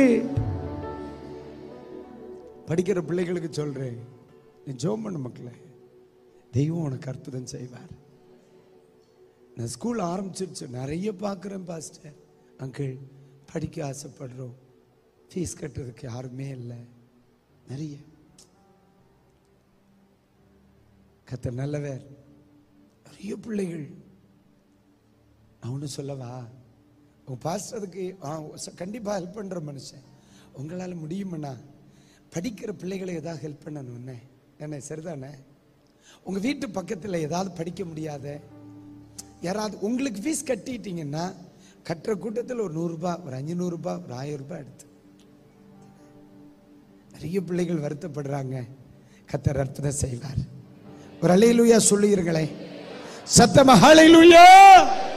படிக்கிற பிள்ளைகளுக்கு சொல்றேன் நீ ஜோம் பண்ண மக்களே தெய்வம் உனக்கு அற்புதம் செய்வார் நான் ஸ்கூல் ஆரம்பிச்சிருச்சு நிறைய பார்க்குறேன் பாஸ்டர் அங்கிள் படிக்க ஆசைப்படுறோம் ஃபீஸ் கட்டுறதுக்கு யாருமே இல்லை நிறைய கத்த நல்லவர் நிறைய பிள்ளைகள் நான் ஒன்று சொல்லவா உங்க பாஸ்டர் அதுக்கு ஆ, ச- கண்டிப்பா ஹெல்ப் பண்ற மனுஷன் உங்களால முடியுமண்ணா படிக்கிற பிள்ளைகளை ஏதாவது ஹெல்ப் பண்ணணும் என்ன என்ன சரிதானே உங்க வீட்டு பக்கத்துல ஏதாவது படிக்க முடியாத யாராவது உங்களுக்கு ஃபீஸ் கட்டிட்டீங்கன்னா கட்டுற கூட்டத்தில் ஒரு நூறுரூபா ஒரு அஞ்சூறுரூபா ஒரு ஆயிரம் ரூபாய் எடுத்து நிறைய பிள்ளைகள் வருத்தப்படுறாங்க கத்தர் அற்புதம் செய்வார் ஒரு அலையிலுயா சொல்லுகிறீங்களே சத்தமா ஹalleluya